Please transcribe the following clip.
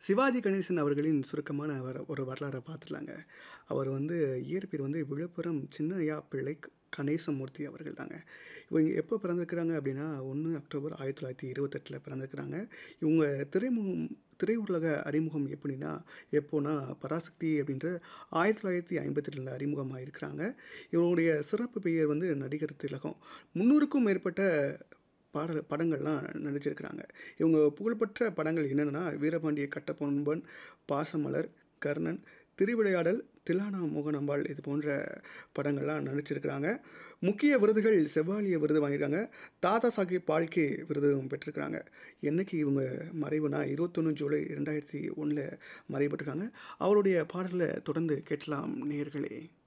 சிவாஜி கணேசன் அவர்களின் சுருக்கமான வர ஒரு வரலாறை பார்த்துடலாங்க. அவர் வந்து இயற்பெயர் வந்து விழுப்புரம் சின்னையா பிள்ளை க கணேசமூர்த்தி அவர்கள் தாங்க. இவங்க எப்போ பிறந்திருக்கிறாங்க அப்படின்னா, 1 அக்டோபர் 1928ல பிறந்திருக்கிறாங்க. இவங்க திரைமுகம் திரையுலக அறிமுகம் எப்படின்னா, எப்போனா பராசக்தி அப்படின்ற 1958ல அறிமுகமாயிருக்கிறாங்க. இவருடைய சிறப்பு பெயர் வந்து நடிகர் திலகம். 300க்கும் மேற்பட்ட பாடல் படங்கள்லாம் நடிச்சிருக்கிறாங்க. இவங்க புகழ்பெற்ற படங்கள் என்னென்னனா, வீரபாண்டிய கட்டபொம்மன், பாசமலர், கர்ணன், திருவிளையாடல், தில்லானா மோகனாம்பாள் இது போன்ற படங்கள்லாம் நடிச்சிருக்கிறாங்க. முக்கிய விருதுகள் செவாலியர் விருது வாங்கியிருக்காங்க. தாதா சாஹேப் பால்கே விருதும் பெற்றிருக்கிறாங்க. என்னைக்கு இவங்க மறைவுனா, 21 ஜூலை 2001ல மறைவுபட்டிருக்காங்க. அவருடைய பாடல்கள தொடர்ந்து கேட்கலாம் நேயர்களே.